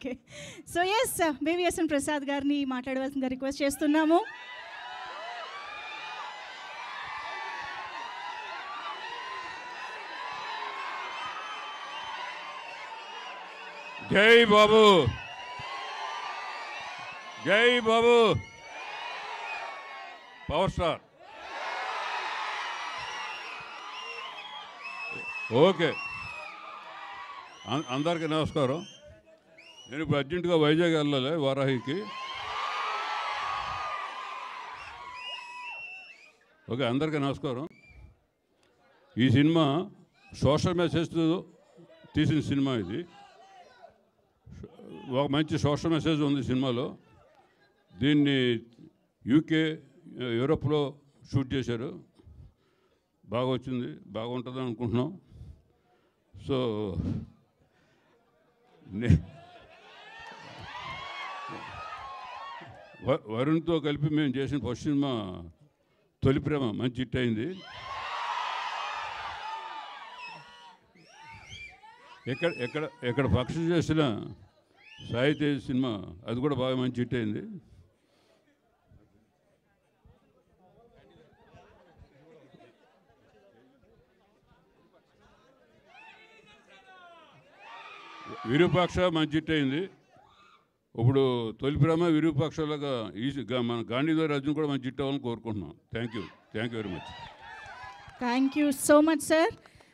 okay so S BVSN Prasad గారిని మాట్లాడవలసిందిగా request చేస్తున్నాము జై బాబు జై బాబు పవర్ స్టార్ ఓకే అం- అందరికీ నమస్కారం నేను ఇప్పుడు అర్జెంటుగా వైజాగ్ వెళ్ళాలి వారాహికి ఓకే అందరికీ నమస్కారం ఈ సినిమా సోషల్ మెసేజ్తో తీసిన సినిమా ఇది ఒక మంచి సోషల్ మెసేజ్ ఉంది సినిమాలో దీన్ని యూకే యూరోప్లో షూట్ చేశారు బాగా వచ్చింది బాగుంటుంది అనుకుంటున్నాం సో నే- వ- వరుణ్తో కలిపి మేము చేసిన ఫస్ట్ సినిమా తొలి ప్రేమ మంచి హిట్ అయింది ఎక్కడ ఎక్కడ ఎక్కడ ఫంక్షన్ చేసిన సాయి తేజ్ సినిమా అది కూడా బాగా మంచి హిట్ అయింది విరూపాక్ష మంచి హిట్ అయింది ఇప్పుడు తొలి ప్రేమ విరూపాక్షలాగా ఈ గా- మన గాంధీధర్ అర్జున్ కూడా మంచి హిట్ అవ్వాలని కోరుకుంటున్నాం thank you thank you very much thank you so much sir